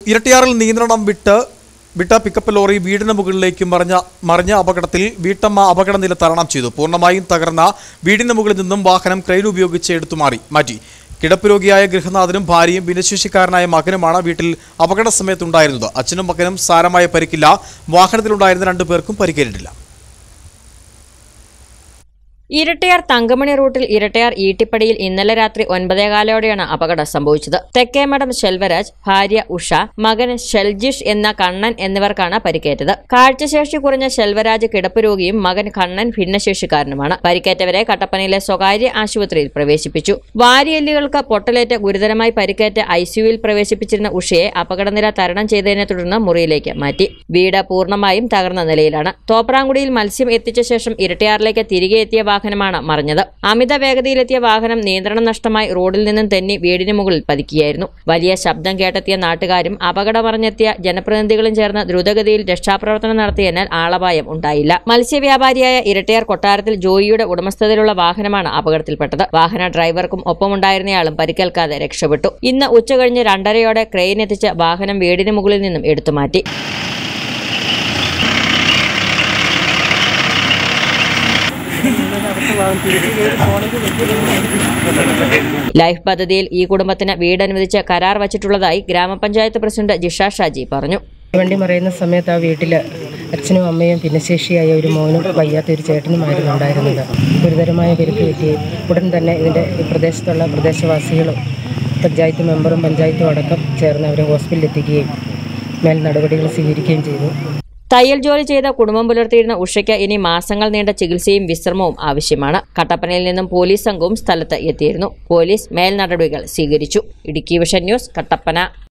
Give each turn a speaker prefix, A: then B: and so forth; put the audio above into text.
A: ഇരട്ടിയാറിൽ നിയന്ത്രണം വിട്ട് വിട്ട പിക്കപ്പ് ലോറി വീടിന് മുകളിലേക്ക് മറിഞ്ഞ മറിഞ്ഞ അപകടത്തിൽ വീട്ടമ്മ അപകടനില തരണം ചെയ്തു പൂർണ്ണമായും തകർന്ന വീടിന് മുകളിൽ നിന്നും വാഹനം ക്രെയിൻ ഉപയോഗിച്ച് എടുത്തുമാറി മാറ്റി കിടപ്പ് രോഗിയായ ഗൃഹനാഥനും ഭാര്യയും ഭിന്നശേഷിക്കാരനായ മകനുമാണ് വീട്ടിൽ അപകട സമയത്തുണ്ടായിരുന്നത് അച്ഛനും മകനും സാരമായ പരിക്കില്ല വാഹനത്തിലുണ്ടായിരുന്ന രണ്ടു പേർക്കും പരിക്കേറ്റിട്ടില്ല
B: ഇരട്ടയാർ തങ്കമണി റൂട്ടിൽ ഇരട്ടയാർ ഈട്ടിപ്പടിയിൽ ഇന്നലെ രാത്രി ഒൻപതേകാലോടെയാണ് അപകടം സംഭവിച്ചത് തെക്കേമഠം ശെൽവരാജ് ഭാര്യ ഉഷ മകൻ ഷെൽജിഷ് എന്ന കണ്ണൻ എന്നിവർക്കാണ് പരിക്കേറ്റത് കാഴ്ചശേഷി കുറഞ്ഞ ശെൽവരാജ് കിടപ്പ് രോഗിയും മകൻ കണ്ണൻ ഭിന്നശേഷിക്കാരനുമാണ് പരിക്കേറ്റവരെ കട്ടപ്പനയിലെ സ്വകാര്യ ആശുപത്രിയിൽ പ്രവേശിപ്പിച്ചു വാരിയെല്ലുകൾക്ക് പൊട്ടലേറ്റ് ഗുരുതരമായി പരിക്കേറ്റ് ഐസിയുവിൽ പ്രവേശിപ്പിച്ചിരുന്ന ഉഷയെ അപകടനില തരണം ചെയ്തതിനെ തുടർന്ന് മുറിയിലേക്ക് മാറ്റി വീട് പൂർണ്ണമായും തകർന്ന നിലയിലാണ് തോപ്രാങ്കുടിയിൽ മത്സ്യം എത്തിച്ച ശേഷം ഇരട്ടയാറിലേക്ക് തിരികെ എത്തിയ വാഹനമാണ് മറിഞ്ഞത് അമിത വേഗതയിലെത്തിയ വാഹനം നിയന്ത്രണം നഷ്ടമായി റോഡിൽ നിന്നും തെന്നി വീടിന് മുകളിൽ പതിക്കുകയായിരുന്നു വലിയ ശബ്ദം കേട്ടെത്തിയ നാട്ടുകാരും അപകടമറിഞ്ഞെത്തിയ ജനപ്രതിനിധികളും ചേർന്ന് ദ്രുതഗതിയിൽ രക്ഷാപ്രവർത്തനം നടത്തിയതിനാൽ ആളപായം ഉണ്ടായില്ല മത്സ്യവ്യാപാരിയായ ഇരട്ടയാർ കൊട്ടാരത്തിൽ ജോയിയുടെ ഉടമസ്ഥതയിലുള്ള വാഹനമാണ് അപകടത്തിൽപ്പെട്ടത് വാഹന ഡ്രൈവർക്കും ഒപ്പമുണ്ടായിരുന്നയാളും പരിക്കേൽക്കാതെ രക്ഷപ്പെട്ടു ഇന്ന് ഉച്ചകഴിഞ്ഞ് രണ്ടരയോടെ ക്രെയിൻ എത്തിച്ച് വാഹനം വീടിന് മുകളിൽ നിന്നും എടുത്തുമാറ്റി ലൈഫ് പദ്ധതിയിൽ ഈ കുടുംബത്തിന് വീട് അനുവദിച്ച് കരാർ വച്ചിട്ടുള്ളതായി ഗ്രാമപഞ്ചായത്ത് പ്രസിഡന്റ് ജിഷ ഷാജി പറഞ്ഞു
C: വണ്ടി മറിയുന്ന സമയത്ത് ആ വീട്ടിൽ അച്ഛനും അമ്മയും ഭിന്നശേഷിയായ ഒരു മോനും വയ്യാത്ത ഒരു ചേട്ടനുമായിരുന്നു ഉണ്ടായിരുന്നത് ഗുരുതരമായ പരിക്ക് പറ്റുകയും ഉടൻ തന്നെ ഇതിൻ്റെ ഈ പ്രദേശത്തുള്ള പ്രദേശവാസികളും പഞ്ചായത്ത് മെമ്പറും പഞ്ചായത്തും അടക്കം ചേർന്ന് അവരെ ഹോസ്പിറ്റലിൽ എത്തിക്കുകയും മേൽ നടപടികൾ സ്വീകരിക്കുകയും ചെയ്തു
B: തയ്യൽ ജോലി ചെയ്ത കുടുംബം പുലർത്തിയിരുന്ന ഉഷയ്ക്ക് ഇനി മാസങ്ങൾ നീണ്ട ചികിത്സയും വിശ്രമവും ആവശ്യമാണ് കട്ടപ്പനയിൽ നിന്നും പോലീസ് സംഘവും സ്ഥലത്ത് എത്തിയിരുന്നു പോലീസ് മേൽ നടപടികൾ സ്വീകരിച്ചു ഇടുക്കി വിഷൻ ന്യൂസ് കട്ടപ്പന